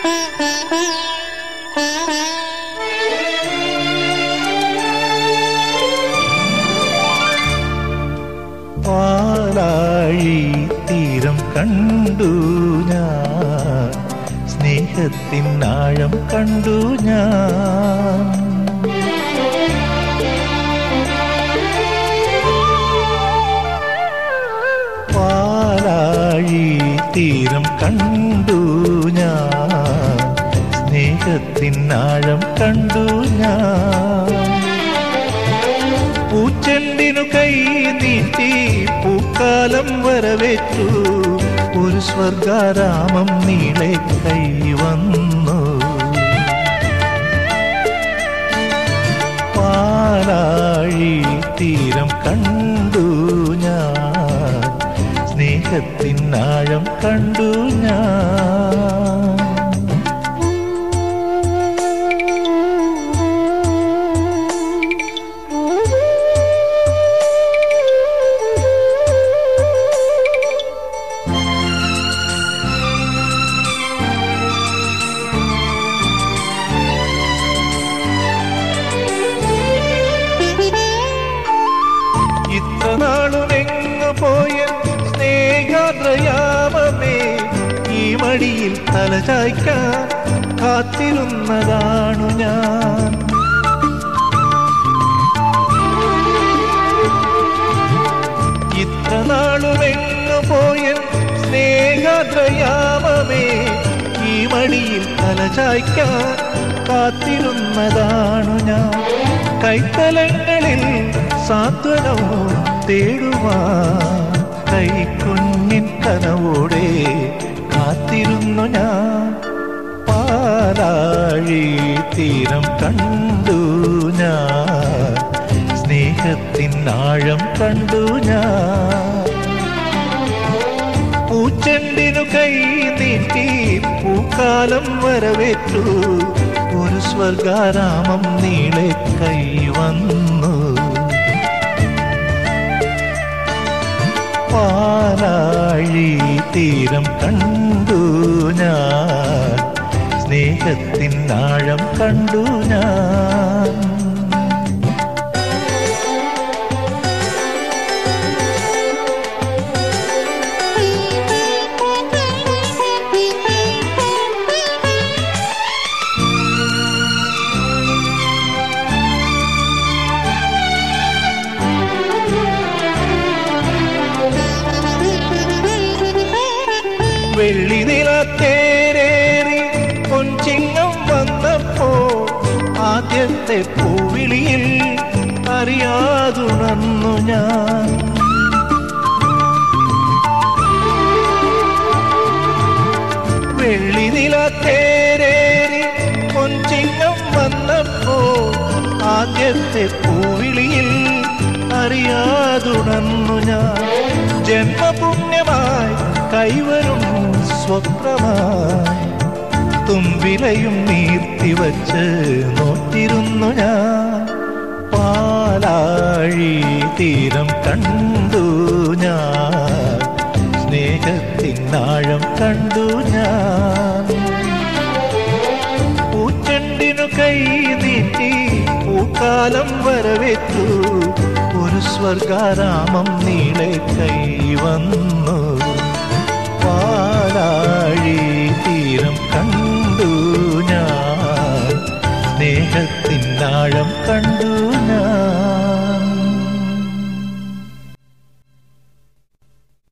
പാലാഴി തീരം കണ്ടു ഞാൻ സ്നേഹത്തിനാഴം കണ്ടു ഞാൻ പാലാഴി തീരം കണ്ടു ഞാൻ സ്നേഹത്തിനാഴം കണ്ടു ഞാൻ പൂച്ചെണ്ടിനു കൈ നീട്ടി പൂക്കാലം വരവേറ്റു ഒരു സ്വർഗാരാമം നീളെ കൈ വന്നു പാലാഴി തീരം കണ്ടു ഞാൻ സ്നേഹത്തിനാഴം കണ്ടു ഞാൻ ഇത്ര നാളും എങ്ങു പോയ സ്നേഹാദ്രയാമമേ ഈ മടിയിൽ തലചായ്ക്കാൻ കാത്തിരുന്നതാണു ഞാൻ ഇത്ര നാളും എങ്ങു പോയ സ്നേഹാദ്രയാമമേ ഈ മടിയിൽ തലചായ്ക്കാൻ കാത്തിരുന്നതാണു ഞാൻ കൈത്തലങ്ങളിൽ സാന്ത്വനവും തേടുവാൻ കൈക്കുഞ്ഞിൻ കനവോടെ കാത്തിരുന്നു ഞാൻ പാലാഴി തീരം കണ്ടു ഞാൻ സ്നേഹത്തിൻ ആഴം കണ്ടു ഞാൻ പൂച്ചെണ്ടിനു കൈ നീട്ടി പൂക്കാലം വരവേറ്റു ഒരു സ്വർഗാരാമം നീളെ കൈ വന്നു പാലാഴി തീരം കണ്ടു ഞാൻ സ്നേഹത്തിൻ ആഴം കണ്ടു ഞാൻ വെള്ളി നിലത്തേരേറി പൊൻചിങ്ങം വന്നപ്പോ ആദ്യത്തെ പൂവിളിയിൽ അറിയാതുണർന്നു ഞാൻ വെള്ളി നിലത്തേരേറി പൊൻചിങ്ങം വന്നപ്പോ ആദ്യത്തെ പൂവിളിയിൽ അറിയാതുണർന്നു ഞാൻ ജന്മപുണ്യമായി കൈവരും സ്വപ്നമായി തുമ്പിലയും നീർത്തിവച്ച് നോറ്റിരുന്നു ഞാൻ പാലാഴി തീരം കണ്ടു ഞാൻ സ്നേഹത്തിനാഴം കണ്ടു ഞാൻ പൂച്ചെണ്ടിനു കൈ നീട്ടി പൂക്കാലം വരവേറ്റു ഒരു സ്വർഗാരാമം നീളെ കൈ വന്നു പാലാഴി തീരം കണ്ടു ഞാൻ സ്നേഹത്തിനാഴം കണ്ടു ഞാൻ